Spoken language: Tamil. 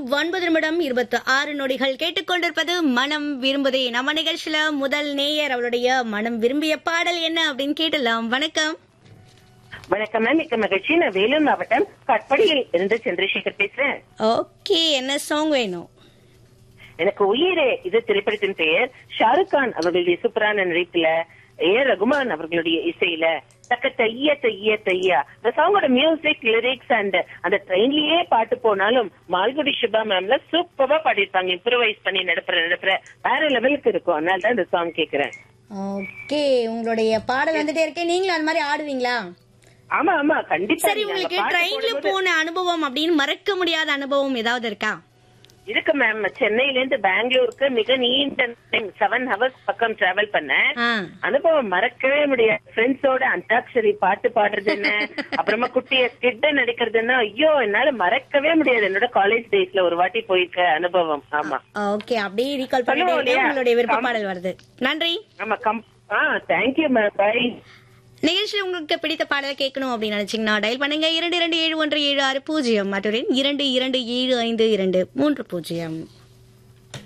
ஒன்பது நிமிடம் இருபத்தி ஆறு நொடிகள் கேட்டுக்கொண்டிருப்பது மனம் விரும்புதே நம்ம நிகழ்ச்சியில முதல் நேயர் அவளுடைய மனம் விரும்பிய பாடல் என்ன அப்படின்னு கேட்டலாம் வணக்கம் வணக்கம் மேம் மிக்க மகிழ்ச்சி நான் வேலூர் மாவட்டம் கட்படியில் இருந்து சந்திரசேகர் பேசுறேன் ஓகே என்ன சாங் வேணும் எனக்கு உயிரே இது திரைப்படத்தின் பெயர் ஷாருக் கான் அவர்களுடைய சூப்பரான நடிப்புல ஏ ரகுமான் அவர்களுடைய இசையில தக்க தைய தைய தையா இந்த சாங்கோட மியூசிக் லிரிக்ஸ் அண்ட் அந்த ட்ரெயின்லயே பாட்டு போனாலும் மால்குடி சுபா மேம்ல சூப்பரா பாடிருப்பாங்க இம்ப்ரூவைஸ் பண்ணி நடப்புற நடப்புற வேற லெவலுக்கு இருக்கும் அதனால தான் இந்த சாங் கேக்குறேன் ஓகே உங்களுடைய பாடல் வந்துட்டே இருக்கேன் நீங்களும் அந்த மாதிரி ஆடுவீங்களா ஆமா ஆமா கண்டிப்பா சரி நீங்க உங்களுக்கு பாட்டு ட்ரெயின்ல போடும்போது- போன அனுபவம் அப்படின்னு மறக்க முடியாத அனுபவம் ஏதாவது இருக்கா இருக்கு மேம் சென்னையில இருந்து பெங்களூருக்கு மிக நீண்ட செவன் ஹவர்ஸ் பக்கம் டிராவல் பண்ணேன் ஆ. அனுபவம் மறக்கவே முடியாது ஃப்ரெண்ட்ஸோட அந்தாக்ஷரி பாட்டு பாடுறது என்ன அப்புறமா குட்டிய கிட்ட நடிக்கிறதுன்னா ஐயோ என்னால மறக்கவே முடியாது என்னோட காலேஜ் டேஸ்ல ஒரு வாட்டி போயிருக்க அனுபவம் ஆமா ஓகே அப்படியே ரீகால் பண்ணிட்டே சொல்லுவோம் இருக்கேன். இல்லையா? உங்களுடைய விருப்ப கம்- பாடல் வருது நன்றி ஆமா கம் ஆ தேங்க்யூ மேம் பை நிகழ்ச்சியில் உங்களுக்கு பிடித்த பாடலை கேட்கணும் அப்படின்னு நினைச்சீங்கன்னா டயல் பண்ணுங்க இரண்டு இரண்டு ஏழு ஒன்று ஏழு ஆறு பூஜ்ஜியம் மற்றும் இரண்டு இரண்டு ஏழு ஐந்து இரண்டு மூன்று பூஜ்ஜியம்